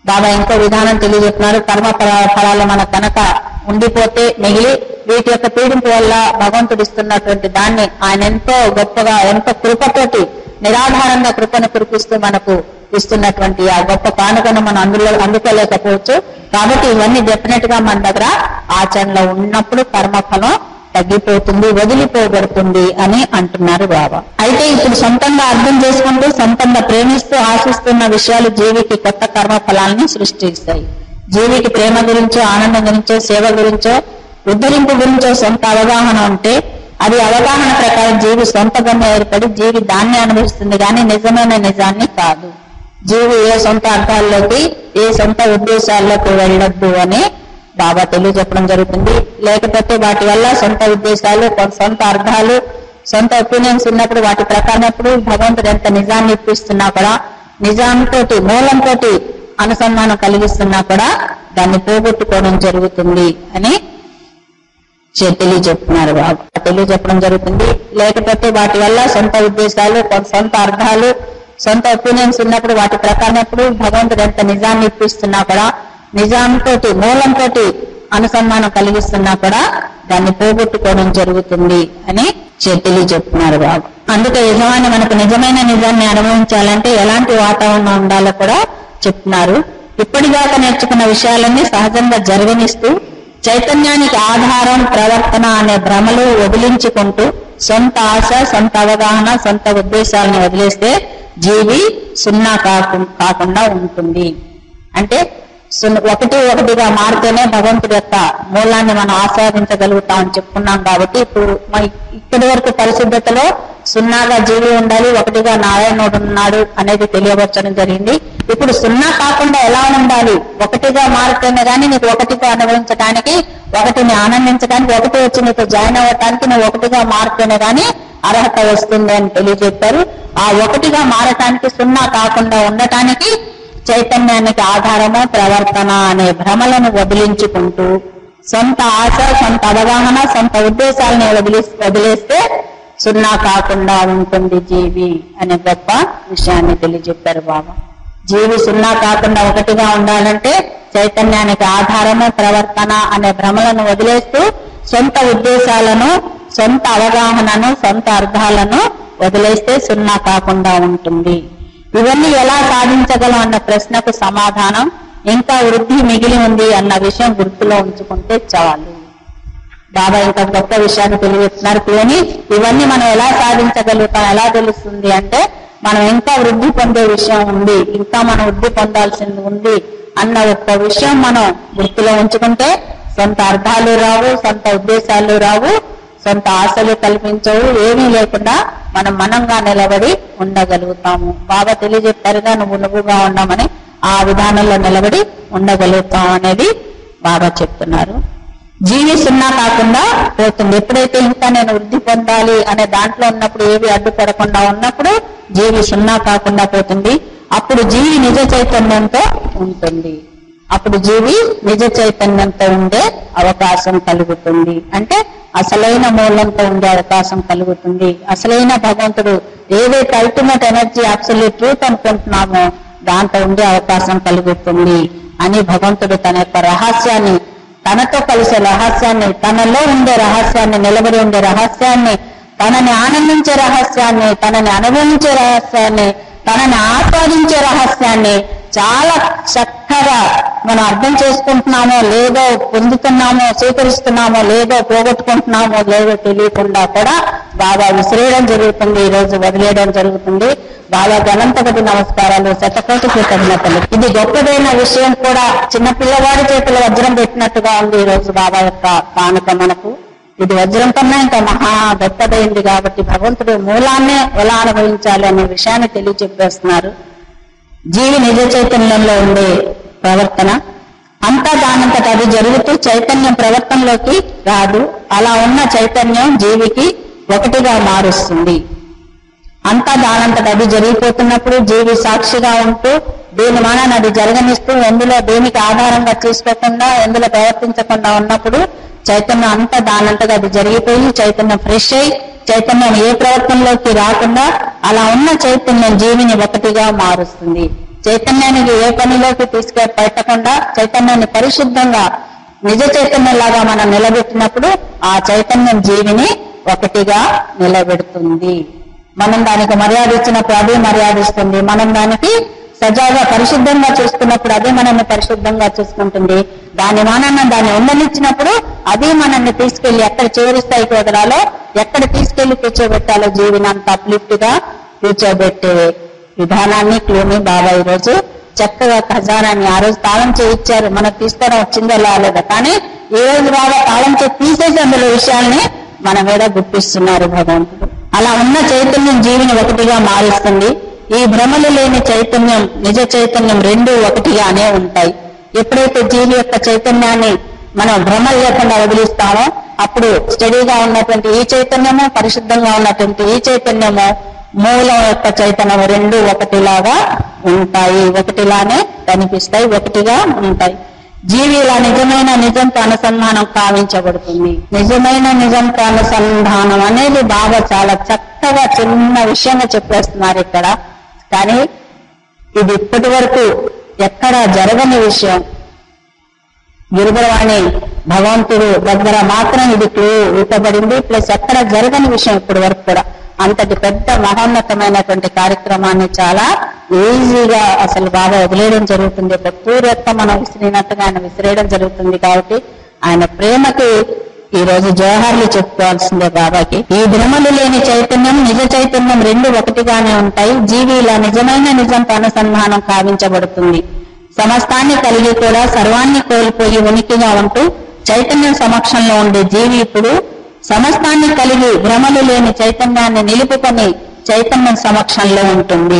బాబా ఇంకో విధానం తెలియజెప్తున్నారు కర్మ ఫల- ఫలాలు మన కనుక ఉండిపోతే మిగిలి వీటి యొక్క పీడింపు వల్ల భగవంతుడు ఇస్తున్నటువంటి దాన్ని ఆయన ఎంతో గొప్పగా ఎంతో కృపతోటి నిరాధారంగా కృపను కురిపిస్తూ మనకు ఇస్తున్నటువంటి ఆ గొప్ప కానుకను మనం అందులో అందుకోలేకపోవచ్చు కాబట్టి ఇవన్నీ డెఫినెట్ గా మన దగ్గర ఆచరణలో ఉన్నప్పుడు కర్మఫలం తగ్గిపోతుంది వదిలిపోబడుతుంది అని అంటున్నారు బాబా అయితే ఇప్పుడు సొంతంగా అర్థం చేసుకుంటూ సొంతంగా ప్రేమిస్తూ ఆశిస్తున్న విషయాలు జీవికి కొత్త కర్మ ఫలాల్ని సృష్టిస్తాయి జీవికి ప్రేమ గురించో ఆనందం గురించో సేవ గురించో ఉద్ధరింపు గురించో సొంత అవగాహన ఉంటే అది అవగాహన ప్రకారం జీవి సొంతగా ఏర్పడి జీవి దాన్ని అనుభవిస్తుంది కానీ నిజమైన నిజాన్ని కాదు జీవి ఏ సొంత అర్థాల్లోకి ఏ సొంత ఉద్దేశాల్లోకి వెళ్ళొద్దు అని బాబా తెలియజెప్పడం జరుగుతుంది లేకపోతే వాటి వల్ల సొంత ఉద్దేశాలు కొ- సొంత అర్థాలు సొంత ఒపీనియన్స్ ఉన్నప్పుడు వాటి ప్రకారప్పుడు భగవంతుడు ఎంత నిజాన్ని ఇప్పిస్తున్నా కూడా నిజాంతో మూలంతో అనుసంధానం కలిగిస్తున్నా కూడా దాన్ని పోగొట్టుకోవడం జరుగుతుంది అని చె- తెలియజెప్తున్నారు బాబు తెలియజెప్పడం జరుగుతుంది లేకపోతే వాటి వల్ల సొంత ఉద్దేశాలు కొ- సొంత అర్థాలు సొంత ఒపీనియన్స్ ఉన్నప్పుడు వాటి ప్రకారప్పుడు భగవంతుడు ఎంత నిజాన్ని ఇప్పిస్తున్నా కూడా నిజాంతో మూలంతో అనుసంధానం కలిగిస్తున్నా కూడా దాన్ని పోగొట్టుకోవడం జరుగుతుంది అని చె- తెలియజెప్తున్నారు బాబు అందుకే యజమాని మనకు నిజమైన నిజాన్ని అనుభవించాలంటే ఎలాంటి వాతావరణం ఉండాలో కూడా చెప్తున్నారు ఇప్పటిదాకా నేర్చుకున్న విషయాలన్నీ సహజంగా జరగనిస్తూ చైతన్యానికి ఆధారం ప్రవర్తన అనే భ్రమలు వదిలించుకుంటూ సొంత ఆశ సొంత అవగాహన సొంత ఉద్దేశాలను వదిలేస్తే జీవి సున్నా కాకు- కాకుండా ఉంటుంది అంటే సున్న- ఒకటి ఒకటిగా మారితేనే భగవంతుడి యొక్క మూలాన్ని మనం ఆస్వాదించగలుగుతాం అని చెప్పుకున్నాం కాబట్టి ఇప్పుడు మన ఇక్కడి వరకు పరిశుద్ధతలో సున్నాగా జీవి ఉండాలి ఒకటిగా నారాయణుడు ఉన్నాడు అనేది తెలియవచ్చడం జరిగింది ఇప్పుడు సున్నా కాకుండా ఎలా ఉండాలి ఒకటిగా మారితేనే గానీ నీకు ఒకటిగా అనుభవించడానికి ఒకటిని ఆనందించడానికి ఒకటి వచ్చి నీతో జాయిన్ అవ్వటానికి నువ్వు ఒకటిగా మారితేనే గానీ అర్హత వస్తుంది అని తెలియజెప్పారు ఆ ఒకటిగా మారటానికి సున్నా కాకుండా ఉండటానికి చైతన్యానికి ఆధారము ప్రవర్తన అనే భ్రమలను వదిలించుకుంటూ సొంత ఆశ సొంత అవగాహన సొంత ఉద్దేశాలను వదిలి వదిలేస్తే సున్నా కాకుండా ఉంటుంది జీవి అనే గొప్ప విషయాన్ని తెలియజెప్పారు బాబా జీవి సున్నా కాకుండా ఒకటిగా ఉండాలంటే చైతన్యానికి ఆధారము ప్రవర్తన అనే భ్రమలను వదిలేస్తూ సొంత ఉద్దేశాలను సొంత అవగాహనను సొంత అర్థాలను వదిలేస్తే సున్నా కాకుండా ఉంటుంది ఇవన్నీ ఎలా సాధించగలం అన్న ప్రశ్నకు సమాధానం ఇంకా వృద్ధి మిగిలి ఉంది అన్న విషయం గుర్తులో ఉంచుకుంటే చాలు బాబా ఇంకా గొప్ప విషయాన్ని తెలియజేస్తున్నారు కానీ ఇవన్నీ మనం ఎలా సాధించగలుగుతాం ఎలా తెలుస్తుంది అంటే మనం ఇంకా వృద్ధి పొందే విషయం ఉంది ఇంకా మనం వృద్ధి పొందాల్సింది ఉంది అన్న ఒక్క విషయం మనం గుర్తులో ఉంచుకుంటే సొంత అర్థాలు రావు సొంత ఉద్దేశాలు రావు సొంత ఆశలు కల్పించవు ఏమీ లేకుండా మనం మనంగా నిలబడి ఉండగలుగుతాము బాబా తెలియజెప్పారుగా నువ్వు నువ్వుగా ఉన్నామని ఆ విధానంలో నిలబడి ఉండగలుగుతాం అనేది బాబా చెప్తున్నారు జీవి సున్నా కాకుండా పోతుంది ఎప్పుడైతే ఇంకా నేను వృద్ధి పొందాలి అనే దాంట్లో ఉన్నప్పుడు ఏవి అడ్డుపడకుండా ఉన్నప్పుడు జీవి సున్నా కాకుండా పోతుంది అప్పుడు జీవి నిజ చైతన్యంతో ఉంటుంది అప్పుడు జీవి నిజ చైతన్యంతో ఉండే అవకాశం కలుగుతుంది అంటే అసలైన మూలంతో ఉండే అవకాశం కలుగుతుంది అసలైన భగవంతుడు ఏదైతే అల్టిమేట్ ఎనర్జీ అబ్సల్యూట్ ట్రూత్ అనుకుంటున్నామో దాంతో ఉండే అవకాశం కలుగుతుంది అని భగవంతుడు తన యొక్క రహస్యాన్ని తనతో కలిసే రహస్యాన్ని తనలో ఉండే రహస్యాన్ని నిలబడి ఉండే రహస్యాన్ని తనని ఆనందించే రహస్యాన్ని తనని అనుభవించే రహస్యాన్ని తనని ఆస్వాదించే రహస్యాన్ని చాలా చక్కగా మనం అర్థం చేసుకుంటున్నామో లేదో పొందుతున్నామో స్వీకరిస్తున్నామో లేదో పోగొట్టుకుంటున్నామో లేదో తెలియకుండా కూడా బాగా విసిరేయడం జరుగుతుంది ఈ రోజు వదిలేయడం జరుగుతుంది బాగా గణంతగతి నమస్కారాలు శతకోటి కృతజ్ఞతలు ఇది గొప్పదైన విషయం కూడా చిన్న పిల్లవాడి చేతిలో వజ్రం పెట్టినట్టుగా ఉంది ఈ రోజు బాబా యొక్క కానుక మనకు ఇది వజ్రం కన్నా ఇంకా మహా గొప్పదైంది కాబట్టి భగవంతుడు మూలాన్నే ఎలా అనుభవించాలి అనే విషయాన్ని తెలియజెప్పేస్తున్నారు జీవి నిజ చైతన్యంలో ఉండే ప్రవర్తన అంతా దానంతట అది జరుగుతూ చైతన్యం ప్రవర్తనలోకి రాదు అలా ఉన్న చైతన్యం జీవికి ఒకటిగా మారుస్తుంది అంతా దానంతట అది జరిగిపోతున్నప్పుడు జీవి సాక్షిగా ఉంటూ దీని మానాన్ని అది జరగనిస్తూ ఎందులో దేనికి ఆధారంగా తీసుకోకుండా ఎందులో ప్రవర్తించకుండా ఉన్నప్పుడు చైతన్యం అంతా దానంతగా అది జరిగిపోయి చైతన్యం ఫ్రెష్ అయి చైతన్యం ఏ ప్రవర్తనలోకి రాకుండా అలా ఉన్న చైతన్యం జీవిని ఒకటిగా మారుస్తుంది చైతన్యానికి ఏ పనిలోకి తీసుకె పెట్టకుండా చైతన్యాన్ని పరిశుద్ధంగా నిజ చైతన్యంలాగా మనం నిలబెట్టినప్పుడు ఆ చైతన్యం జీవిని ఒకటిగా నిలబెడుతుంది మనం దానికి మర్యాద ఇచ్చినప్పుడు అదే మర్యాద ఇస్తుంది మనం దానికి సజాగా పరిశుద్ధంగా చూసుకున్నప్పుడు అదే మనల్ని పరిశుద్ధంగా చూసుకుంటుంది దాని మానాన్న దాన్ని ఉండనిచ్చినప్పుడు అదే మనల్ని తీసుకెళ్లి ఎక్కడ చివరి స్థాయికి వదలాలో ఎక్కడ తీసుకెళ్లి కూర్చోబెట్టాలో జీవిని అంత అప్లిఫ్ట్ గా కూర్చోబెట్టే విధానాన్ని క్లూని బాబా ఈ రోజు చక్కగా ఖజానాన్ని ఆ రోజు తాళం చేయించారు మనకు తీసుకోవడం వచ్చిందో రాలేదా కానీ ఈ రోజు బాబా తాళం చేయి తీసేసి అందులో విషయాల్ని మన మీద గుర్తిస్తున్నారు భగవంతుడు అలా ఉన్న చైతన్యం జీవిని ఒకటిగా మారుస్తుంది ఈ భ్రమలు లేని చైతన్యం నిజ చైతన్యం రెండు ఒకటిగానే ఉంటాయి ఎప్పుడైతే జీవి యొక్క చైతన్యాన్ని మనం భ్రమలు లేకుండా వదిలిస్తామో అప్పుడు స్టడీగా ఉన్నటువంటి ఈ చైతన్యము పరిశుద్ధంగా ఉన్నటువంటి ఈ చైతన్యము మూలం యొక్క చైతన్యం రెండు ఒకటిలాగా ఉంటాయి ఒకటిలానే కనిపిస్తాయి ఒకటిగా ఉంటాయి జీవి ఇలా నిజమైన నిజంతో అనుసంధానం కావించబడుతుంది నిజమైన నిజంతో అనుసంధానం అనేది బాగా చాలా చక్కగా చిన్న విషయంగా చెప్పేస్తున్నారు ఇక్కడ కానీ ఇది ఇప్పటి వరకు ఎక్కడ జరగని విషయం గురుబరవాణి భగవంతుడు దగ్గర మాత్రం ఇది క్లూ ఇవ్వబడింది ప్లస్ ఎక్కడ జరగని విషయం ఇప్పటి వరకు కూడా అంతటి పెద్ద మహోన్నతమైనటువంటి కార్యక్రమాన్ని చాలా ఈజీగా అసలు బాగా వదిలేయడం జరుగుతుంది ఒక పూరెక్క మనం విసిరినట్టుగా ఆయన విసిరేయడం జరుగుతుంది కాబట్టి ఆయన ప్రేమకి ఈ రోజు జోహార్లు చెప్పుకోవాల్సిందే బాబాకి ఈ భ్రమలు లేని చైతన్యం నిజ చైతన్యం రెండు ఒకటిగానే ఉంటాయి జీవి ఇలా నిజమైన నిజంతో అనుసంధానం కావించబడుతుంది సమస్తాన్ని కలిగి కూడా సర్వాన్ని కోల్పోయి ఉనికిగా ఉంటూ చైతన్యం సమక్షంలో ఉండే జీవి ఇప్పుడు సమస్తాన్ని కలిగి భ్రమలు లేని చైతన్యాన్ని నిలుపుకొని చైతన్యం సమక్షంలో ఉంటుంది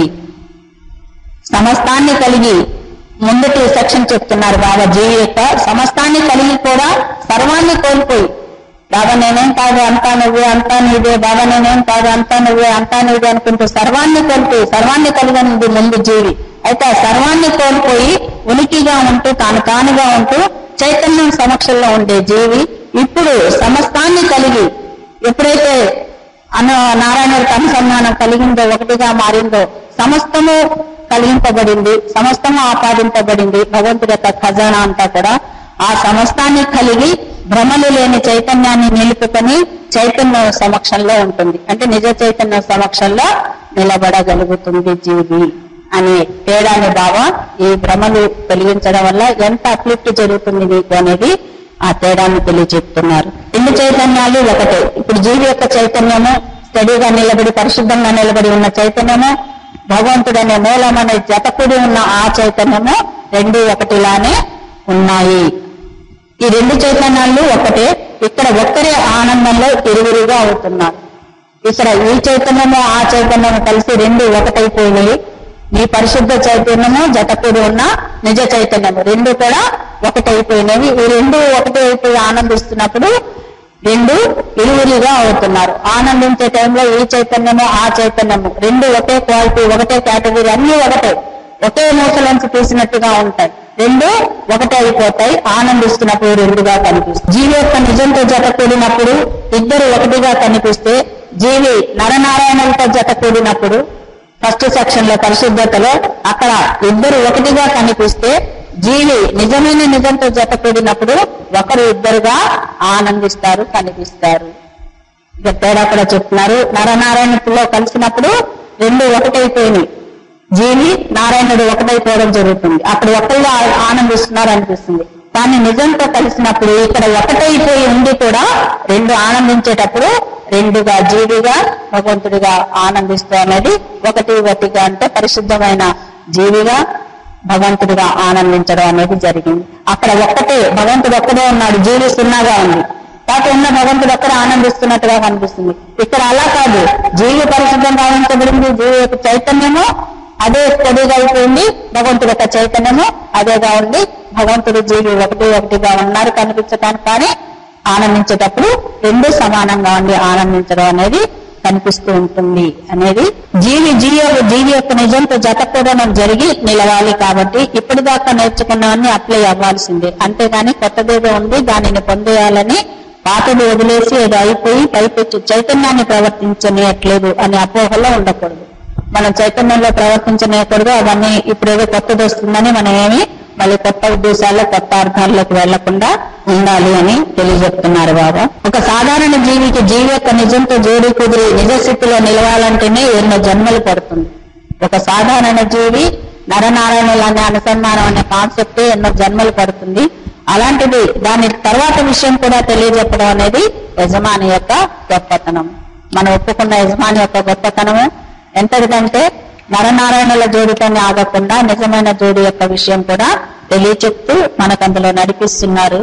సమస్తాన్ని కలిగి ముందటి సెక్షన్ చెప్తున్నారు బాబా జీవి యొక్క సమస్తాన్ని కలిగి కూడా సర్వాన్ని కోల్పోయి బాబా నేనేం కాదు అంతా నువ్వే అంతా నీదే బాబా నేనేం కాదు అంతా నువ్వే అంతా నీదే అనుకుంటూ సర్వాన్ని కోల్పోయి సర్వాన్ని కలిగినది ముందు జీవి అయితే ఆ సర్వాన్ని కోల్పోయి ఉనికిగా ఉంటూ తాను తానుగా ఉంటూ చైతన్యం సమక్షంలో ఉండే జీవి ఇప్పుడు సమస్తాన్ని కలిగి ఎప్పుడైతే అన్న నారాయణుడికి అనుసంధానం కలిగిందో ఒకటిగా మారిందో సమస్తము కలిగింపబడింది సమస్తము ఆపాదింపబడింది భగవంతుడి యొక్క ఖజానా అంతా కూడా ఆ సమస్తాన్ని కలిగి భ్రమలు లేని చైతన్యాన్ని నిలుపుకొని చైతన్య సమక్షంలో ఉంటుంది అంటే నిజ చైతన్య సమక్షంలో నిలబడగలుగుతుంది జీవి అనే తేడాని బావ ఈ భ్రమలు తొలగించడం వల్ల ఎంత అప్లిఫ్ట్ జరుగుతుంది మీకు అనేది ఆ తేడాన్ని తెలియజెప్తున్నారు రెండు చైతన్యాలు ఒకటే ఇప్పుడు జీవి యొక్క చైతన్యము స్టడీగా నిలబడి పరిశుద్ధంగా నిలబడి ఉన్న చైతన్యము భగవంతుడనే మూలం అనే జతకుడి ఉన్న ఆ చైతన్యము రెండు ఒకటిలానే ఉన్నాయి ఈ రెండు చైతన్యాలు ఒకటే ఇక్కడ ఒక్కరే ఆనందంలో ఇరువురుగా అవుతున్నారు ఇక్కడ ఈ చైతన్యము ఆ చైతన్యము కలిసి రెండు ఒకటైపోయినాయి ఈ పరిశుద్ధ చైతన్యము జతకుడి ఉన్న నిజ చైతన్యము రెండు కూడా ఒకటైపోయినవి ఈ రెండు ఒకటి అయిపోయి ఆనందిస్తున్నప్పుడు రెండు ఇరువురిగా అవుతున్నారు ఆనందించే టైంలో ఈ చైతన్యము ఆ చైతన్యము రెండు ఒకే క్వాలిటీ ఒకటే కేటగిరీ అన్ని ఒకటే ఒకే మూసలోంచి తీసినట్టుగా ఉంటాయి రెండు ఒకటే అయిపోతాయి ఆనందిస్తున్నప్పుడు రెండుగా కనిపిస్తుంది జీవి యొక్క నిజంతో జత కూడినప్పుడు ఇద్దరు ఒకటిగా కనిపిస్తే జీవి నరనారాయణులతో జత కూడినప్పుడు ఫస్ట్ సెక్షన్ లో పరిశుద్ధతలో అక్కడ ఇద్దరు ఒకటిగా కనిపిస్తే జీవి నిజమైన నిజంతో జత కూడినప్పుడు ఒకరు ఇద్దరుగా ఆనందిస్తారు కనిపిస్తారు ఇక తేడా కూడా చెప్తున్నారు నరనారాయణలో కలిసినప్పుడు రెండు ఒకటైపోయినాయి జీవి నారాయణుడు ఒకటైపోవడం జరుగుతుంది అక్కడ ఒకళ్ళు ఆనందిస్తున్నారు అనిపిస్తుంది కానీ నిజంతో కలిసినప్పుడు ఇక్కడ ఒకటైపోయి ఉండి కూడా రెండు ఆనందించేటప్పుడు రెండుగా జీవిగా భగవంతుడిగా ఆనందిస్తూ అనేది ఒకటి ఒకటిగా అంటే పరిశుద్ధమైన జీవిగా భగవంతుడిగా ఆనందించడం అనేది జరిగింది అక్కడ ఒక్కటే భగవంతుడు ఒక్కడే ఉన్నాడు జీవి సున్నాగా ఉంది కాబట్టి ఉన్న భగవంతుడు ఒక్కడే ఆనందిస్తున్నట్టుగా కనిపిస్తుంది ఇక్కడ అలా కాదు జీవి పరిశుద్ధం భావించబడింది జీవి యొక్క చైతన్యము అదే పొడిగా అయిపోయింది భగవంతుడి యొక్క చైతన్యము అదేగా ఉంది భగవంతుడు జీవి ఒకటి ఒకటిగా ఉన్నారు కనిపించటానికి కానీ ఆనందించేటప్పుడు రెండు సమానంగా ఉండి ఆనందించడం అనేది కనిపిస్తూ ఉంటుంది అనేది జీవి జీవి జీవి యొక్క నిజంతో జతకూడడం జరిగి నిలవాలి కాబట్టి ఇప్పటిదాకా నేర్చుకున్నవన్నీ అప్లై అవ్వాల్సిందే అంతేగాని కొత్తదేదో ఉంది దానిని పొందేయాలని పాతది వదిలేసి ఏదో అయిపోయి పైపెచ్చు చైతన్యాన్ని ప్రవర్తించనియట్లేదు అనే అపోహలో ఉండకూడదు మనం చైతన్యంలో ప్రవర్తించనేకూడదు అవన్నీ ఇప్పుడేదో కొత్తది వస్తుందని మనం ఏమి మళ్ళీ కొత్త ఉద్దేశాల్లో కొత్త అర్థాల్లోకి వెళ్లకుండా ఉండాలి అని తెలియజెప్తున్నారు బాబా ఒక సాధారణ జీవికి జీవి యొక్క నిజంతో జోడి కుదిరి నిజ స్థితిలో నిలవాలంటేనే ఎన్నో జన్మలు పడుతుంది ఒక సాధారణ జీవి నరనారాయణులు అనే అనుసంధానం అనే కాన్సెప్ట్ ఎన్నో జన్మలు పడుతుంది అలాంటిది దాని తర్వాత విషయం కూడా తెలియజెప్పడం అనేది యజమాని యొక్క గొప్పతనం మనం ఒప్పుకున్న యజమాని యొక్క గొప్పతనము ఎంతటిదంటే నరనారాయణుల జోడితోనే ఆగకుండా నిజమైన జోడి యొక్క విషయం కూడా తెలియచెప్తూ మనకు అందులో నడిపిస్తున్నారు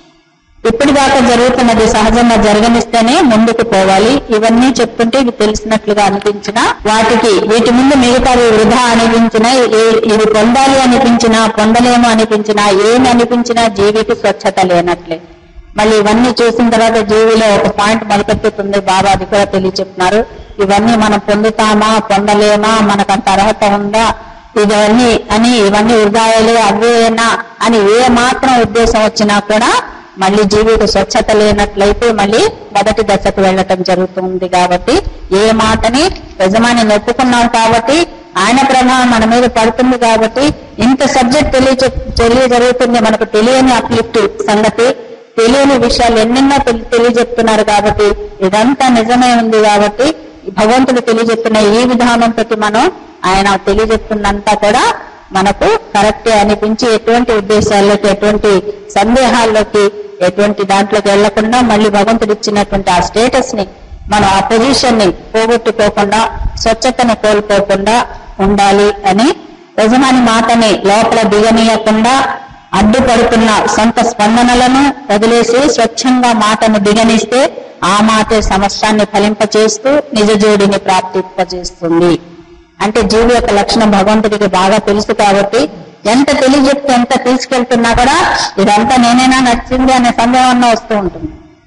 ఇప్పటిదాకా జరుగుతున్నది సహజంగా జరగనిస్తేనే ముందుకు పోవాలి ఇవన్నీ చెప్తుంటే ఇవి తెలిసినట్లుగా అనిపించిన వాటికి వీటి ముందు మిగతావి వృధా అనిపించిన ఇది పొందాలి అనిపించినా పొందలేము అనిపించినా ఏమి అనిపించినా జీవికి స్వచ్ఛత లేనట్లే మళ్ళీ ఇవన్నీ చూసిన తర్వాత జీవిలో ఒక పాయింట్ మొదలెత్తుతుంది బాబా అది కూడా తెలియచెప్తున్నారు ఇవన్నీ మనం పొందుతామా పొందలేమా మనకంత అర్హత ఉందా ఇవన్నీ అని ఇవన్నీ వృధాయలే అవేనా అని ఏ మాత్రం ఉద్దేశం వచ్చినా కూడా మళ్ళీ జీవికి స్వచ్ఛత లేనట్లయితే మళ్ళీ మొదటి దశకు వెళ్ళటం జరుగుతుంది కాబట్టి ఏ మాటని యజమాని ఒప్పుకున్నాం కాబట్టి ఆయన ప్రభావం మన మీద పడుతుంది కాబట్టి ఇంత సబ్జెక్ట్ తెలియ తెలియజరుగుతుంది మనకు తెలియని అప్లిఫ్ట్ సంగతి తెలియని విషయాలు ఎన్నెన్నో తెలి- తెలియజెప్తున్నారు కాబట్టి ఇదంతా నిజమే ఉంది కాబట్టి భగవంతుడు తెలియజెప్తున్న ఈ విధానంతో మనం ఆయన తెలియజెప్తున్నంతా కూడా మనకు కరెక్టే అనిపించి ఎటువంటి ఉద్దేశాల్లోకి ఎటువంటి సందేహాల్లోకి ఎటువంటి దాంట్లోకి వెళ్లకుండా మళ్ళీ భగవంతుడు ఇచ్చినటువంటి ఆ స్టేటస్ ని మనం ఆ పొజిషన్ ని పోగొట్టుకోకుండా స్వచ్ఛతను కోల్పోకుండా ఉండాలి అని యజమాని మాటని లోపల దిగనీయకుండా అడ్డుపడుతున్న సొంత స్పందనలను వదిలేసి స్వచ్ఛంగా మాటను దిగనిస్తే ఆ మాటే సమస్తాన్ని ఫలింపచేస్తూ నిజ జోడిని ప్రాప్తింపజేస్తుంది అంటే జీవి యొక్క లక్షణం భగవంతుడికి బాగా తెలుసు కాబట్టి ఎంత తెలియజెప్తే ఎంత తీసుకెళ్తున్నా కూడా ఇదంతా నేనైనా నచ్చింది అనే సందేహం అన్న వస్తూ ఉంటుంది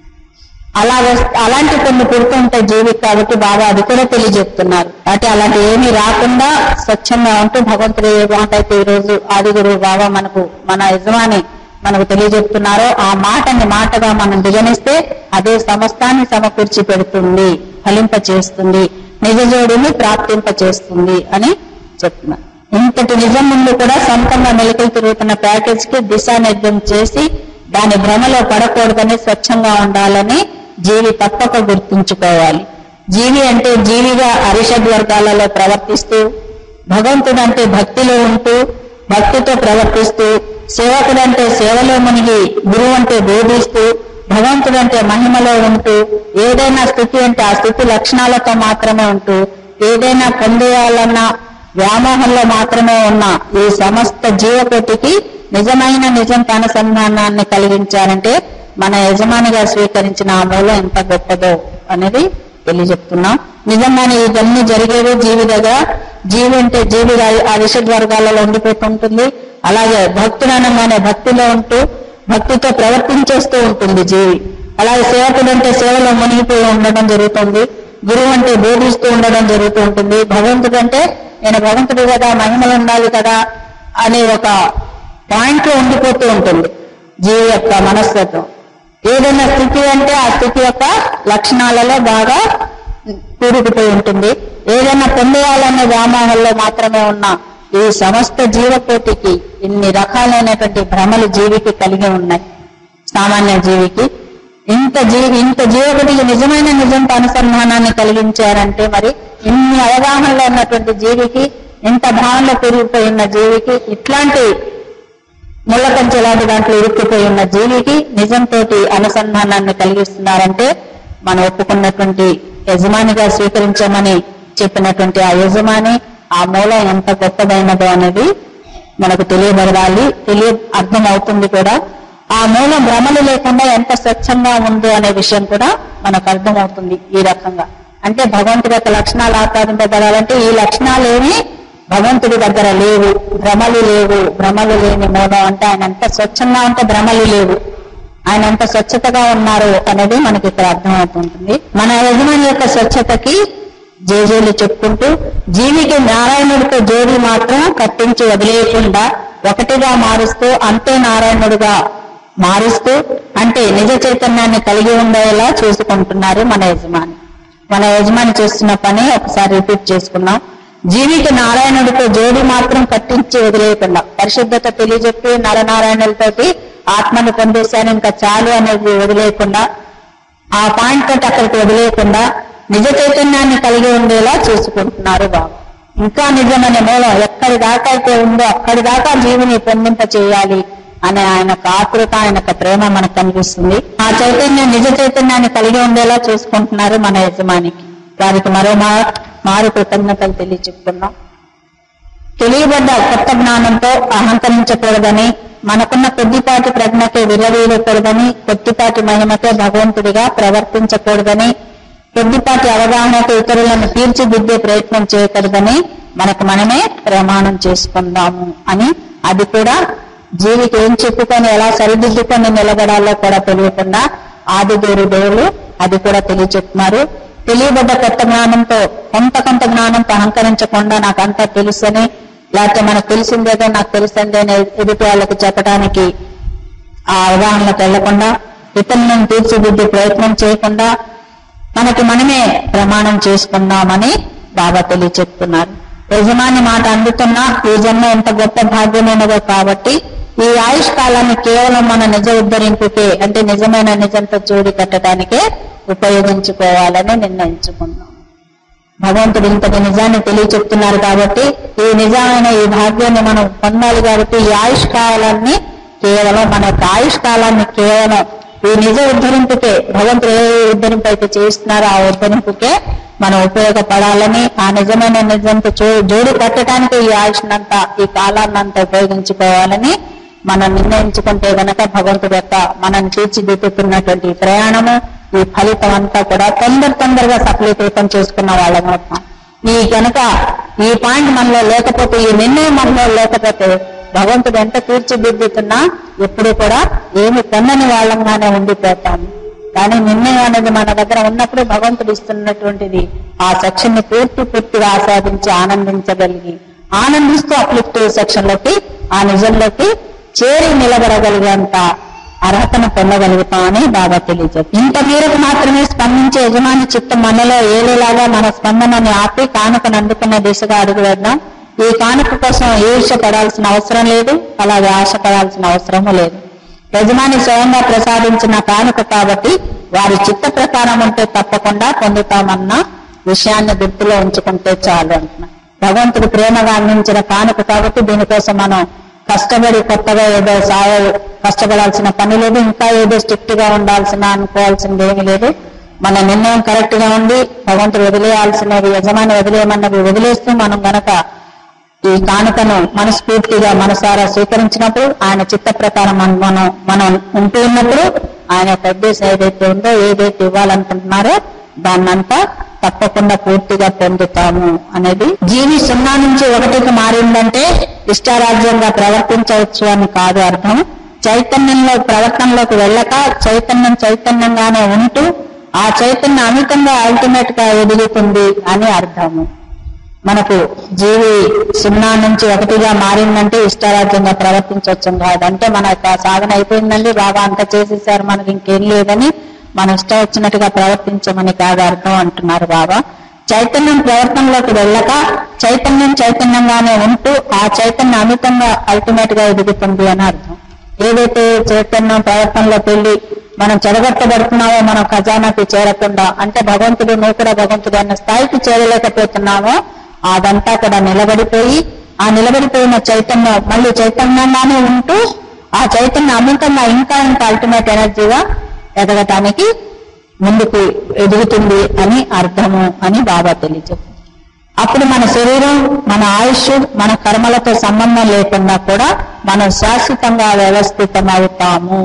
అలా వస్- అలాంటి కొన్ని పుడుతూ ఉంటాయి జీవికి కాబట్టి బాబా అది కూడా తెలియజెప్తున్నారు అంటే అలాంటి ఏమీ రాకుండా స్వచ్ఛంగా ఉంటూ భగవంతుడు ఏ మాట అయితే ఈ రోజు ఆది గురువు బాబా మనకు మన యజమాని మనకు తెలియజెప్తున్నారో ఆ మాటని మాటగా మనం దిగనిస్తే అదే సమస్తాన్ని సమకూర్చి పెడుతుంది ఫలింప చేస్తుంది నిజ జోడిని ప్రాప్తింప చేస్తుంది అని చెప్తున్నారు ఇంతటి నిజం ముందు కూడా సొంతంగా మెలికలు తిరుగుతున్న ప్యాకేజ్ కి దిశానిర్దేశం చేసి దాని భ్రమలో పడకూడదని స్వచ్ఛంగా ఉండాలని జీవి తప్పక గుర్తుంచుకోవాలి జీవి అంటే జీవిగా అరిషడ్ వర్గాలలో ప్రవర్తిస్తూ భగవంతుడు అంటే భక్తిలో ఉంటూ భక్తితో ప్రవర్తిస్తూ సేవకుడంటే సేవలో మునిగి గురువు అంటే బోధిస్తూ భగవంతుడంటే మహిమలో ఉంటూ ఏదైనా స్థితి అంటే ఆ స్థితి లక్షణాలతో మాత్రమే ఉంటూ ఏదైనా పొందేయాలన్న వ్యామోహంలో మాత్రమే ఉన్న ఈ సమస్త జీవకోటికి నిజమైన నిజం అనుసంధానాన్ని కలిగించారంటే మన యజమానిగా స్వీకరించిన ఆ మూలం ఎంత గొప్పదో అనేది తెలియజెప్తున్నాం నిజంగానే ఇవన్నీ జరిగేవి జీవి దగ్గర జీవి అంటే జీవి ఆ విషడ్ వర్గాలలో ఉండిపోతుంటుంది అలాగే భక్తుడనగానే భక్తిలో ఉంటూ భక్తితో ప్రవర్తించేస్తూ ఉంటుంది జీవి అలాగే సేవకుడు అంటే సేవలో మునిగిపోయి ఉండడం జరుగుతుంది గురువు అంటే బోధిస్తూ ఉండడం జరుగుతూ ఉంటుంది భగవంతుడు అంటే నేను భగవంతుడు కదా మహిమలు ఉండాలి కదా అనే ఒక పాయింట్ లో ఉండిపోతూ ఉంటుంది జీవి యొక్క మనస్తత్వం ఏదైనా స్థితి అంటే ఆ స్థితి యొక్క లక్షణాలలో బాగా కూరుకుపోయి ఉంటుంది ఏదైనా పొందేయాలనే వ్యామోహంలో మాత్రమే ఉన్న ఈ సమస్త జీవకోటికి ఇన్ని రకాలైనటువంటి భ్రమలు జీవికి కలిగి ఉన్నాయి సామాన్య జీవికి ఇంత జీవి ఇంత జీవకుడికి నిజమైన నిజంతో అనుసంధానాన్ని కలిగించారంటే మరి ఇన్ని అవగాహనలో ఉన్నటువంటి జీవికి ఇంత భావనలో పెరిగిపోయిన జీవికి ఇట్లాంటి ముళ్ళకంచె లాంటి దాంట్లో ఇరుక్కుపోయి ఉన్న జీవికి నిజంతో అనుసంధానాన్ని కలిగిస్తున్నారంటే మనం ఒప్పుకున్నటువంటి యజమానిగా స్వీకరించమని చెప్పినటువంటి ఆ యజమాని ఆ మూలం ఎంత గొప్పదైనదో అనేది మనకు తెలియబడాలి తెలియ అర్థం అవుతుంది కూడా ఆ మూలం భ్రమలు లేకుండా ఎంత స్వచ్ఛంగా ఉంది అనే విషయం కూడా మనకు అర్థమవుతుంది ఈ రకంగా అంటే భగవంతుడి యొక్క లక్షణాలు ఆపాదింపబడాలంటే ఈ లక్షణాలు ఏమి భగవంతుడి దగ్గర లేవు భ్రమలు లేవు భ్రమలు లేని మూలం అంటే ఆయన ఎంత స్వచ్ఛంగా ఉంటే భ్రమలు లేవు ఆయన ఎంత స్వచ్ఛతగా ఉన్నారు అనేది మనకి ఇక్కడ అర్థమవుతుంటుంది మన యజమాని యొక్క స్వచ్ఛతకి జేజేలు చెప్పుకుంటూ జీవికి నారాయణుడితో జోడి మాత్రం కట్టించి వదిలేయకుండా ఒకటిగా మారుస్తూ అంతే నారాయణుడిగా మారుస్తూ అంటే నిజ చైతన్యాన్ని కలిగి ఉండేలా చూసుకుంటున్నారు మన యజమాని మన యజమాని చేస్తున్న పని ఒకసారి రిపీట్ చేసుకున్నాం జీవికి నారాయణుడితో జోడి మాత్రం కట్టించి వదిలేయకుండా పరిశుద్ధత తెలియజెప్పి నరనారాయణులతోటి ఆత్మను పొందేశాను ఇంకా చాలు అనేది వదిలేయకుండా ఆ పాయింట్ తోటి అక్కడికి వదిలేయకుండా నిజ చైతన్యాన్ని కలిగి ఉండేలా చూసుకుంటున్నారు బాబు ఇంకా నిజమనే మూలం ఎక్కడి దాకా అయితే ఉందో అక్కడి దాకా జీవిని పొందింప చేయాలి అనే ఆయన ఆతృత ఆయన ప్రేమ మనకు కనిపిస్తుంది ఆ చైతన్యం నిజ చైతన్యాన్ని కలిగి ఉండేలా చూసుకుంటున్నారు మన యజమానికి వారికి మరో మా- మారు కృతజ్ఞతలు తెలియచెప్తున్నాం తెలియబడ్డ కొత్త జ్ఞానంతో అహంకరించకూడదని మనకున్న కొద్దిపాటి ప్రజ్ఞకే విర్రవీయకూడదని కొద్దిపాటి మహిమతో భగవంతుడిగా ప్రవర్తించకూడదని కొద్దిపాటి అవగాహనతో ఇతరులను తీర్చిదిద్దే ప్రయత్నం చేయకూడదని మనకు మనమే ప్రమాణం చేసుకుందాము అని అది కూడా జీవికి ఏం చెప్పుకొని ఎలా సరిదిద్దుకొని నిలబడాలో కూడా తెలియకుండా ఆది దేవుడు దేవుడు అది కూడా తెలియచెప్తున్నారు తెలియబడ్డ కొత్త జ్ఞానంతో కొంత కొంత జ్ఞానంతో అహంకరించకుండా నాకంతా తెలుసని లేకపోతే మనకు తెలిసిందేదో నాకు తెలిసిందే అని ఎదుటి వాళ్ళకి చెప్పడానికి ఆ అవగాహనకు వెళ్లకుండా ఇతరులను తీర్చిదిద్దే ప్రయత్నం చేయకుండా మనకి మనమే ప్రమాణం చేసుకుందామని బాబా తెలియచెప్తున్నారు యజమాని మాట అందుతున్నా ఈ జన్మ ఎంత గొప్ప భాగ్యమైనదో కాబట్టి ఈ ఆయుష్ కాలాన్ని కేవలం మన నిజ ఉద్ధరింపుకే అంటే నిజమైన నిజంతో జోడి కట్టడానికే ఉపయోగించుకోవాలని నిర్ణయించుకున్నాం భగవంతుడు ఇంతటి నిజాన్ని తెలియచెప్తున్నారు కాబట్టి ఈ నిజమైన ఈ భాగ్యాన్ని మనం పొందాలి కాబట్టి ఈ ఆయుష్ కాలాన్ని కేవలం మన యొక్క ఆయుష్ కాలాన్ని కేవలం ఈ నిజ ఉద్ధరింపుకే భగవంతుడు ఏ ఉద్ధరింపు అయితే చేస్తున్నారో ఆ ఉద్ధరింపుకే మనం ఉపయోగపడాలని ఆ నిజమైన నిజంతో చో- జోడి కట్టడానికి ఈ ఆయుష్నంతా ఈ కాలాన్నంతా ఉపయోగించుకోవాలని మనం నిర్ణయించుకుంటే గనక భగవంతుడు యొక్క మనం తీర్చిదిద్దుతున్నటువంటి ఈ ప్రయాణము ఈ ఫలితం అంతా కూడా తొందర తొందరగా సఫలీకృతం చేసుకున్న వాళ్ళం అవుతాం ఈ గనక ఈ పాయింట్ మనలో లేకపోతే ఈ నిర్ణయం మనలో లేకపోతే భగవంతుడు ఎంత తీర్చిదిద్దుతున్నా ఎప్పుడు కూడా ఏమి పొందని వాళ్ళంగానే ఉండిపోతాము కానీ నిర్ణయం అనేది మన దగ్గర ఉన్నప్పుడు భగవంతుడు ఇస్తున్నటువంటిది ఆ సెక్షన్ ని పూర్తి పూర్తిగా ఆస్వాదించి ఆనందించగలిగి ఆనందిస్తూ అప్లిఫ్టివ్ సెక్షన్ లోకి ఆ నిజంలోకి చేరి నిలబడగలిగేంత అర్హతను పొందగలుగుతామని బాబా తెలియజేస్తారు ఇంత మేరకు మాత్రమే స్పందించే యజమాని చిత్తం మనలో ఏలేలాగా మన స్పందనని ఆపి కానుకను అందుకునే దిశగా అడుగు వేద్దాం ఈ కానుక కోసం ఈర్ష పడాల్సిన అవసరం లేదు అలాగే ఆశ పడాల్సిన అవసరము లేదు యజమాని స్వయంగా ప్రసాదించిన కానుక కాబట్టి వారి చిత్త ప్రకారం ఉంటే తప్పకుండా పొందుతామన్న విషయాన్ని గుర్తులో ఉంచుకుంటే చాలు అంటున్నా భగవంతుడు ప్రేమగా అందించిన కానుక కాబట్టి దీనికోసం మనం కష్టపడి కొత్తగా ఏదో సాయ కష్టపడాల్సిన పని లేదు ఇంకా ఏదో స్ట్రిక్ట్ గా ఉండాల్సిన అనుకోవాల్సింది ఏమీ లేదు మన నిర్ణయం కరెక్ట్ గా ఉండి భగవంతుడు వదిలేయాల్సినవి యజమాని వదిలేయమన్నవి వదిలేస్తూ మనం గనక ఈ కానుకను మనస్ఫూర్తిగా మనసారా స్వీకరించినప్పుడు ఆయన చిత్త ప్రకారం మనం మనం మనం ఉంటూ ఉన్నప్పుడు ఆయన యొక్క ఉద్దేశం ఏదైతే ఉందో ఏదైతే ఇవ్వాలనుకుంటున్నారో దాన్నంతా తప్పకుండా పూర్తిగా పొందుతాము అనేది జీవి సున్నా నుంచి ఒకటికి మారిందంటే ఇష్టారాజ్యంగా ప్రవర్తించవచ్చు అని కాదు అర్థం చైతన్యంలో ప్రవర్తనలోకి వెళ్ళక చైతన్యం చైతన్యంగానే ఉంటూ ఆ చైతన్యం అమితంగా అల్టిమేట్ గా ఎదుగుతుంది అని అర్థము మనకు జీవి సున్నా నుంచి ఒకటిగా మారిందంటే ఇష్టారాజ్యంగా ప్రవర్తించవచ్చు కాదు అంటే మన యొక్క సాధన అయిపోయిందండి బాగా అంత చేసేసారు మనకి ఇంకేం లేదని మన ఇష్టం వచ్చినట్టుగా ప్రవర్తించమని కాదు అర్థం అంటున్నారు బాబా చైతన్యం ప్రవర్తనలోకి వెళ్ళక చైతన్యం చైతన్యంగానే ఉంటూ ఆ చైతన్యం అమితంగా అల్టిమేట్ గా ఎదుగుతుంది అని అర్థం ఏదైతే చైతన్యం ప్రవర్తనలోకి వెళ్ళి మనం చెడగొట్టబడుతున్నామో మనం ఖజానాకి చేరకుండా అంటే భగవంతుడు నువ్వు కూడా భగవంతుడు అన్న స్థాయికి చేరలేకపోతున్నామో అదంతా కూడా నిలబడిపోయి ఆ నిలబడిపోయిన చైతన్యం మళ్ళీ చైతన్యంగానే ఉంటూ ఆ చైతన్యం అమితంగా ఇంకా ఇంకా అల్టిమేట్ ఎనర్జీగా ఎదగటానికి ముందుకు ఎదుగుతుంది అని అర్థము అని బాబా తెలియజేస్తుంది అప్పుడు మన శరీరం మన ఆయుష్ మన కర్మలతో సంబంధం లేకుండా కూడా మనం శాశ్వతంగా వ్యవస్థితం అవుతాము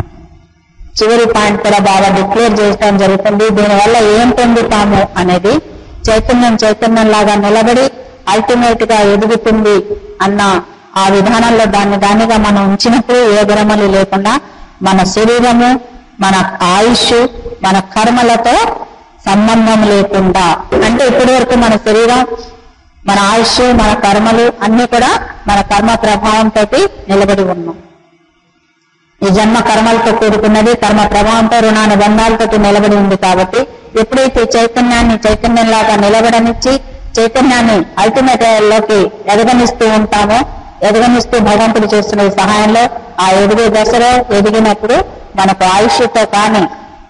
చివరి పాయింట్ కూడా బాగా డిక్లేర్ చేయడం జరుగుతుంది దీనివల్ల ఏం పొందుతాము అనేది చైతన్యం చైతన్యం లాగా నిలబడి అల్టిమేట్ గా ఎదుగుతుంది అన్న ఆ విధానంలో దాన్ని దానిగా మనం ఉంచినప్పుడు ఏ భ్రమలు లేకుండా మన శరీరము మన ఆయుష్ మన కర్మలతో సంబంధం లేకుండా అంటే ఇప్పటి వరకు మన శరీరం మన ఆయుష్ మన కర్మలు అన్ని కూడా మన కర్మ ప్రభావంతో నిలబడి ఉన్నాం ఈ జన్మ కర్మలతో కూడుకున్నది కర్మ ప్రభావంతో రుణానుబంధాలతో నిలబడి ఉంది కాబట్టి ఎప్పుడైతే చైతన్యాన్ని చైతన్యంలాగా నిలబడనిచ్చి చైతన్యాన్ని అల్టిమేట్ లోకి ఎదగనిస్తూ ఉంటామో ఎదగనిస్తూ భగవంతుడు చేస్తున్న ఈ సహాయంలో ఆ ఎదిగే దశలో ఎదిగినప్పుడు మనకు ఆయుష్తో కానీ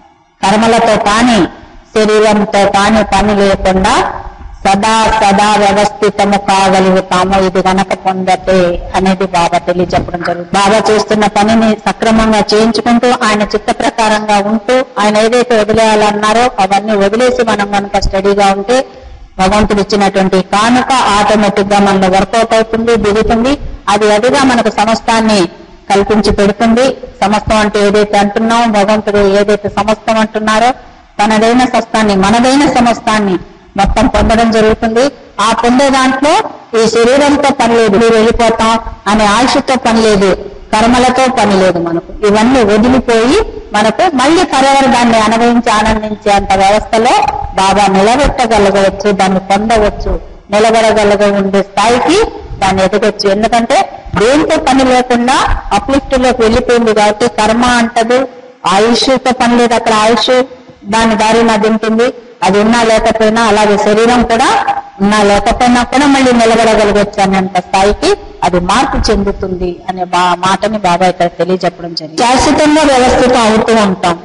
కర్మలతో కానీ శరీరంతో కానీ పని లేకుండా సదా సదా వ్యవస్థితము కాగలుగుతాము ఇది గనక పొందతే అనేది బాబా తెలియజెప్పడం జరుగుతుంది బాబా చేస్తున్న పనిని సక్రమంగా చేయించుకుంటూ ఆయన చిత్త ప్రకారంగా ఉంటూ ఆయన ఏదైతే వదిలేయాలన్నారో అవన్నీ వదిలేసి మనం కనుక స్టడీగా ఉంటే భగవంతుడు ఇచ్చినటువంటి కానుక ఆటోమేటిక్ గా మనలో వర్కౌట్ అవుతుంది దిగుతుంది అది అదిగా మనకు సమస్తాన్ని కల్పించి పెడుతుంది సమస్తం అంటే ఏదైతే అంటున్నామో భగవంతుడు ఏదైతే సమస్తం అంటున్నారో తనదైన సస్తాన్ని మనదైన సమస్తాన్ని మొత్తం పొందడం జరుగుతుంది ఆ పొందే దాంట్లో ఈ శరీరంతో పని లేదు మీరు వెళ్ళిపోతాం అనే ఆయుషతో పని లేదు కర్మలతో పని లేదు మనకు ఇవన్నీ వదిలిపోయి మనకు మళ్ళీ పర్యావరణ దాన్ని అనుభవించి ఆనందించేంత వ్యవస్థలో బాబా నిలబెట్టగలగవచ్చు దాన్ని పొందవచ్చు నిలబడగలగ ఉండే స్థాయికి దాన్ని ఎదగొచ్చు ఎందుకంటే దేంతో పని లేకుండా అప్లిఫ్ట్ లోకి వెళ్ళిపోయింది కాబట్టి కర్మ అంటదు ఆయుష్తో పని లేదు అక్కడ ఆయుష్ దాని దారిన తింటుంది అది ఉన్నా లేకపోయినా అలాగే శరీరం కూడా ఉన్నా లేకపోయినా కూడా మళ్ళీ నిలబడగలగొచ్చు అనేంత స్థాయికి అది మార్పు చెందుతుంది అనే బా మాటని బాబా ఇక్కడ తెలియజెప్పడం జరిగింది శాశ్వతంగా వ్యవస్థితం అవుతూ ఉంటాం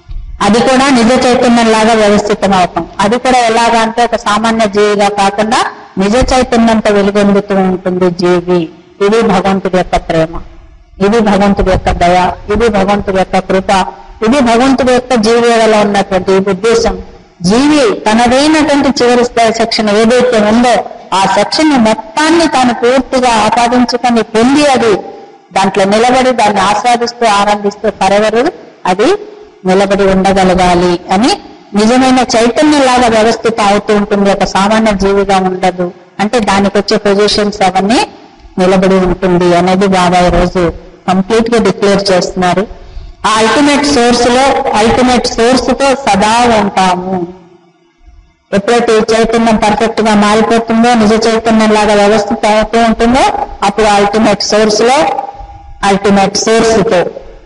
అది కూడా నిజ చైతన్యం లాగా వ్యవస్థితం అవుతాం అది కూడా ఎలాగా అంటే ఒక సామాన్య జీవిగా కాకుండా నిజ చైతన్యంతో వెలుగొందుతూ ఉంటుంది జీవి ఇది భగవంతుడి యొక్క ప్రేమ ఇది భగవంతుడి యొక్క దయ ఇది భగవంతుడి యొక్క కృప ఇది భగవంతుడి యొక్క జీవిలో ఉన్నటువంటి ఈ ఉద్దేశం జీవి తనదైనటువంటి చివరి స్థాయి సెక్షన్ ఏదైతే ఉందో ఆ సెక్షన్ మొత్తాన్ని తాను పూర్తిగా ఆపాదించుకొని పొంది అది దాంట్లో నిలబడి దాన్ని ఆస్వాదిస్తూ ఆనందిస్తూ పరవరు అది నిలబడి ఉండగలగాలి అని నిజమైన చైతన్యం లాగా వ్యవస్థిత అవుతూ ఉంటుంది ఒక సామాన్య జీవిగా ఉండదు అంటే దానికి వచ్చే పొజిషన్స్ అవన్నీ నిలబడి ఉంటుంది అనేది బాబా ఈ రోజు కంప్లీట్ గా డిక్లేర్ చేస్తున్నారు ఆ అల్టిమేట్ సోర్స్ లో అల్టిమేట్ సోర్స్ తో సదా ఉంటాము ఎప్పుడైతే ఈ చైతన్యం పర్ఫెక్ట్ గా మారిపోతుందో నిజ చైతన్యం లాగా వ్యవస్థిత అవుతూ ఉంటుందో అప్పుడు అల్టిమేట్ సోర్స్ లో అల్టిమేట్ సోర్స్ తో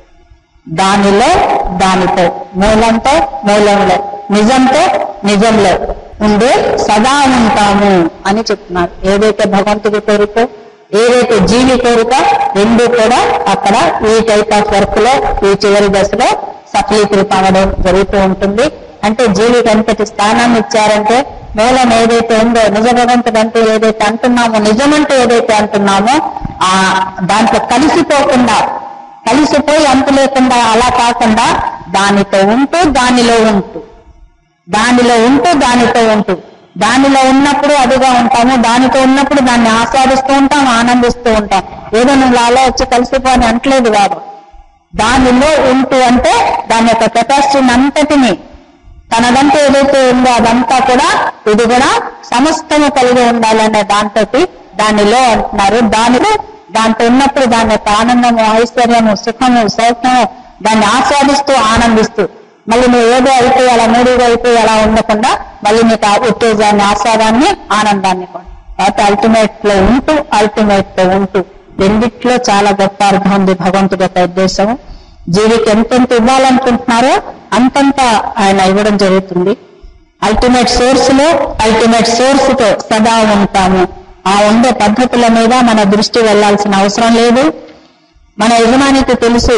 దానిలో దానితో మూలంతో మూలంలో నిజంతో నిజంలో ఉండే సదా ఉంటాము అని చెప్తున్నారు ఏదైతే భగవంతుడి కోరికో ఏదైతే జీవి కోరిక రెండు కూడా అక్కడ ఈ టైప్ ఆఫ్ వర్క్ లో ఈ చివరి దశలో సఫలీకృతం అవ్వడం జరుగుతూ ఉంటుంది అంటే జీవికి ఎంతటి స్థానాన్ని ఇచ్చారంటే మూలం ఏదైతే ఉందో నిజ భగవంతుడు అంటే ఏదైతే అంటున్నామో నిజమంటూ ఏదైతే అంటున్నామో ఆ దాంట్లో కలిసిపోకుండా కలిసిపోయి అంతు లేకుండా అలా కాకుండా దానితో ఉంటూ దానిలో ఉంటూ దానిలో ఉంటూ దానితో ఉంటూ దానిలో ఉన్నప్పుడు అదిగా ఉంటాము దానితో ఉన్నప్పుడు దాన్ని ఆస్వాదిస్తూ ఉంటాం ఆనందిస్తూ ఉంటాం ఏదో నువ్వు అలా వచ్చి కలిసిపోని అంటలేదు బాబు దానిలో ఉంటూ అంటే దాని యొక్క కెపాసిటీని అంతటిని తనదంతా ఏదైతే ఉందో అదంతా కూడా ఇది కూడా సమస్తము కలిగి ఉండాలనే దాంతో దానిలో అంటున్నారు దానిలో దాంతో ఉన్నప్పుడు దాని యొక్క ఆనందము ఐశ్వర్యము సుఖము సౌఖ్యము దాన్ని ఆస్వాదిస్తూ ఆనందిస్తూ మళ్ళీ నువ్వు ఏదో అయిపోయి అలా మూడుగా అయిపోయి అలా ఉండకుండా మళ్ళీ నీకు ఆ ఉత్తేజాన్ని ఆస్వాదాన్ని ఆనందాన్ని కూడా కాబట్టి అల్టిమేట్ లో ఉంటూ అల్టిమేట్ తో ఉంటూ రెండిట్లో చాలా గొప్ప అర్థం ఉంది భగవంతుడి యొక్క ఉద్దేశం జీవికి ఎంతెంత ఇవ్వాలనుకుంటున్నారో అంతంత ఆయన ఇవ్వడం జరుగుతుంది అల్టిమేట్ సోర్స్ లో అల్టిమేట్ సోర్స్ తో సదా ఉంటాము ఆ ఉండే పద్ధతుల మీద మన దృష్టి వెళ్లాల్సిన అవసరం లేదు మన యజమానికి తెలుసు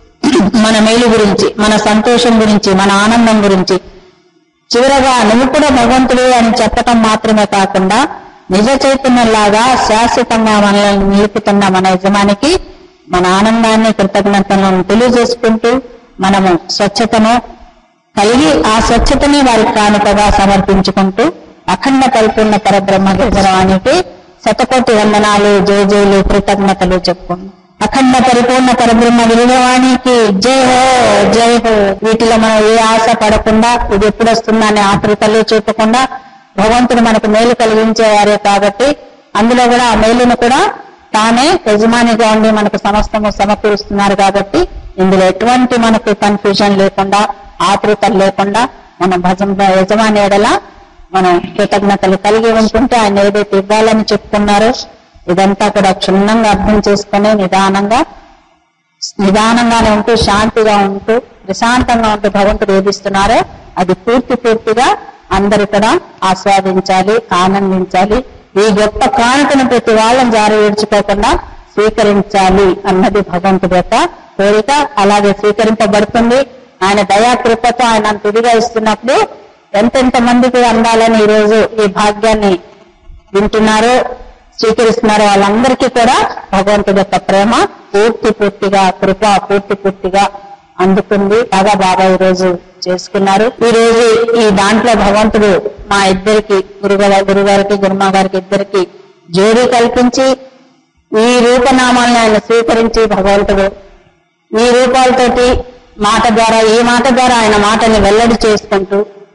మన మేలు గురించి మన సంతోషం గురించి మన ఆనందం గురించి చివరగా నువ్వు కూడా భగవంతుడు అని చెప్పటం మాత్రమే కాకుండా నిజ చైతన్యంలాగా శాశ్వతంగా మనల్ని నిలుపుతున్న మన యజమానికి మన ఆనందాన్ని కృతజ్ఞతలను తెలియజేసుకుంటూ మనము స్వచ్ఛతను కలిగి ఆ స్వచ్ఛతని వారికి కానుకగా సమర్పించుకుంటూ అఖండ పరిపూర్ణ పరబ్రహ్మ విగ్రహానికి శతకోటి వందనాలు జయ జయలు కృతజ్ఞతలు చెప్పుకుంటాం అఖండ పరిపూర్ణ పరబ్రహ్మ విగ్రహానికి జై హో జై హో వీటిలో మనం ఏ ఆశ పడకుండా ఇది ఎప్పుడు వస్తుందా అనే ఆతృతలు చూపకుండా భగవంతుడు మనకు మేలు కలిగించేవారే కాబట్టి అందులో కూడా ఆ మేలును కూడా తానే యజమానిగా ఉండి మనకు సమస్తము సమకూరుస్తున్నారు కాబట్టి ఇందులో ఎటువంటి మనకు కన్ఫ్యూజన్ లేకుండా ఆతృతలు లేకుండా మనం భజన యజమాని ఎడల మనం కృతజ్ఞతలు కలిగి ఉంటుంటే ఆయన ఏదైతే ఇవ్వాలని చెప్తున్నారో ఇదంతా కూడా క్షుణ్ణంగా అర్థం చేసుకుని నిదానంగా నిదానంగానే ఉంటూ శాంతిగా ఉంటూ ప్రశాంతంగా ఉంటూ భగవంతుడు ఏదిస్తున్నారో అది పూర్తి పూర్తిగా అందరూ కూడా ఆస్వాదించాలి ఆనందించాలి ఈ గొప్ప కానుకను ప్రతి వాళ్ళని జారి విడుచుకోకుండా స్వీకరించాలి అన్నది భగవంతుడి యొక్క కోరిక అలాగే స్వీకరింపబడుతుంది ఆయన దయా కృపతో ఆయన తిరిగా ఇస్తున్నప్పుడు ఎంతెంత మందికి అందాలని ఈ రోజు ఈ భాగ్యాన్ని వింటున్నారో స్వీకరిస్తున్నారో వాళ్ళందరికీ కూడా భగవంతుడి యొక్క ప్రేమ పూర్తి పూర్తిగా కృప పూర్తి పూర్తిగా అందుకుంది బాగా బాబా ఈ రోజు చేసుకున్నారు ఈ రోజు ఈ దాంట్లో భగవంతుడు మా ఇద్దరికి గురుగారు గురుగారికి గురుమా గారికి ఇద్దరికి జోడీ కల్పించి ఈ రూపనామాలను ఆయన స్వీకరించి భగవంతుడు ఈ రూపాలతోటి మాట ద్వారా ఈ మాట ద్వారా ఆయన మాటని వెల్లడి చేసుకుంటూ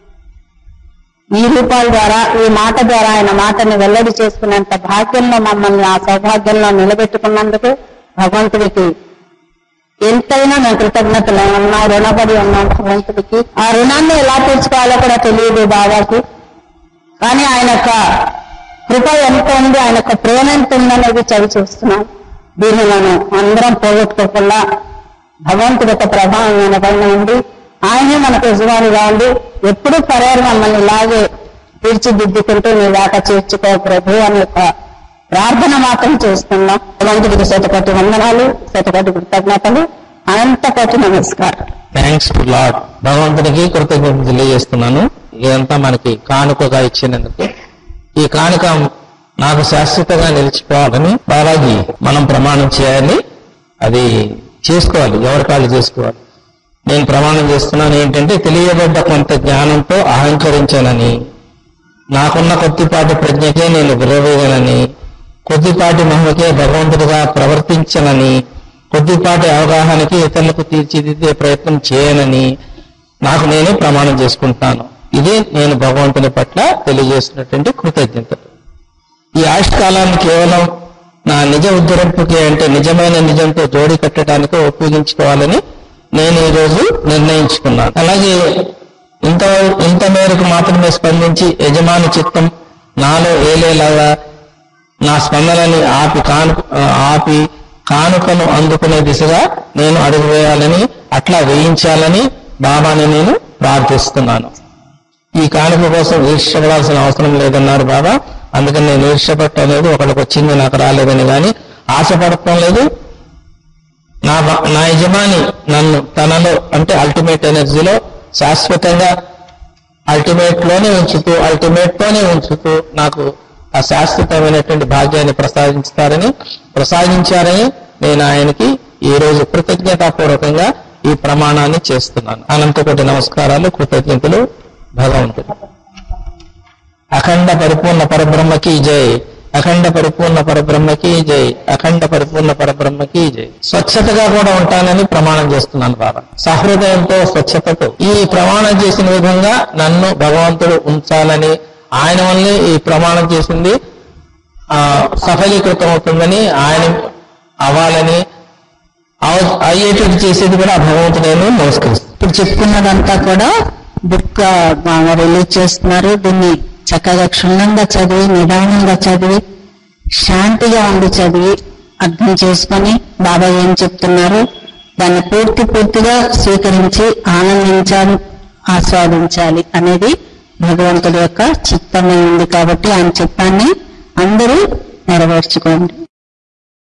ఈ రూపాల ద్వారా ఈ మాట ద్వారా ఆయన మాటని వెల్లడి చేసుకునేంత భాగ్యంలో మమ్మల్ని ఆ సౌభాగ్యంలో నిలబెట్టుకున్నందుకు భగవంతుడికి ఎంతైనా మేము కృతజ్ఞతలు ఉన్నాం రుణపడి ఉన్నాం భగవంతుడికి ఆ రుణాన్ని ఎలా తీర్చుకోవాలో కూడా తెలియదు బాబాకి కానీ ఆయన యొక్క కృప ఎంత ఉంది ఆయన యొక్క ప్రేమ ఎంత ఉందనేది చవి చూస్తున్నాం దీన్ని మనం అందరం పోగొట్టుకోకుండా భగవంతుడి యొక్క ప్రభావం మన పైన ఉంది ఆయనే మనకు యజమానిగా ఉండి ఎప్పుడూ పర్యాలు మమ్మల్ని ఇలాగే తీర్చిదిద్దుకుంటూ నీ దాకా చేర్చుకో ప్రభు అని యొక్క ప్రార్థన మాత్రం చేస్తున్నాం భగవంతుడికి శతకోటి వందనాలు శతకోటి కృతజ్ఞతలు అనంత కోటి నమస్కారం థ్యాంక్స్ టు లాడ్ భగవంతునికి కృతజ్ఞతలు తెలియజేస్తున్నాను ఇదంతా మనకి కానుకగా ఇచ్చినందుకు ఈ కానుక నాకు శాశ్వతంగా నిలిచిపోవాలని బాలాజీ మనం ప్రమాణం చేయాలి అది చేసుకోవాలి ఎవరి కాళ్ళు చేసుకోవాలి నేను ప్రమాణం చేస్తున్నాను ఏంటంటే తెలియబడ్డ కొంత జ్ఞానంతో అహంకరించానని నాకున్న కొద్దిపాటి ప్రజ్ఞకే నేను విరవేయనని కొద్దిపాటి మహిమకే భగవంతుడిగా ప్రవర్తించనని కొద్దిపాటి అవగాహనకి ఇతరులకు తీర్చిదిద్దే ప్రయత్నం చేయనని నాకు నేనే ప్రమాణం చేసుకుంటాను ఇది నేను భగవంతుని పట్ల తెలియజేసినటువంటి కృతజ్ఞత ఈ ఆయుష్కాలాన్ని కేవలం నా నిజ ఉద్ధరింపుకి అంటే నిజమైన నిజంతో జోడి కట్టడానికి ఉపయోగించుకోవాలని నేను ఈ రోజు నిర్ణయించుకున్నాను అలాగే ఇంత ఇంత మేరకు మాత్రమే స్పందించి యజమాని చిత్తం నాలో ఏలేలాగా నా స్పందనని ఆపి కాను ఆపి కానుకను అందుకునే దిశగా నేను అడుగు వేయాలని అట్లా వేయించాలని బాబాని నేను ప్రార్థిస్తున్నాను ఈ కానుక కోసం ఈర్ష్యపడాల్సిన అవసరం లేదన్నారు బాబా అందుకని నేను ఈర్ష్యపడటం లేదు ఒకళ్ళకి వచ్చింది నాకు రాలేదని కానీ ఆశపడటం లేదు నా బ- నా యజమాని నన్ను తనలో అంటే అల్టిమేట్ ఎనర్జీలో శాశ్వతంగా అల్టిమేట్ లోనే ఉంచుతూ అల్టిమేట్ తోనే ఉంచుతూ నాకు ఆ శాశ్వతమైనటువంటి భాగ్యాన్ని ప్రసాదించుతారని ప్రసాదించారని నేను ఆయనకి ఈ రోజు కృతజ్ఞతాపూర్వకంగా ఈ ప్రమాణాన్ని చేస్తున్నాను అనంతకోటి నమస్కారాలు కృతజ్ఞతలు భగవంతుడు అఖండ పరిపూర్ణ పరబ్రహ్మకి జై అఖండ పరిపూర్ణ పరబ్రహ్మకి జై అఖండ పరిపూర్ణ పరబ్రహ్మకి జై స్వచ్ఛతగా కూడా ఉంటానని ప్రమాణం చేస్తున్నాను బాబా సహృదయంతో స్వచ్ఛతతో ఈ ప్రమాణం చేసిన విధంగా నన్ను భగవంతుడు ఉంచాలని ఆయన వల్లే ఈ ప్రమాణం చేసింది ఆ సఫలీకృతం అవుతుందని ఆయన అవ్వాలని అవ- అయ్యేటట్టు చేసేది కూడా ఆ భగవంతుడేమో నమస్కరిస్తాను ఇప్పుడు చెప్పుకున్నదంతా కూడా బుక్ బాగా రిలీజ్ చేస్తున్నారు దీన్ని చక్కగా క్షుణ్ణంగా చదివి నిదానంగా చదివి శాంతిగా ఉండి చదివి అర్థం చేసుకొని బాబా ఏం చెప్తున్నారు దాన్ని పూర్తి పూర్తిగా స్వీకరించి ఆనందించాలి ఆస్వాదించాలి అనేది భగవంతుడి యొక్క చిత్తమే ఉంది కాబట్టి ఆయన చిత్తాన్ని అందరూ నెరవేర్చుకోండి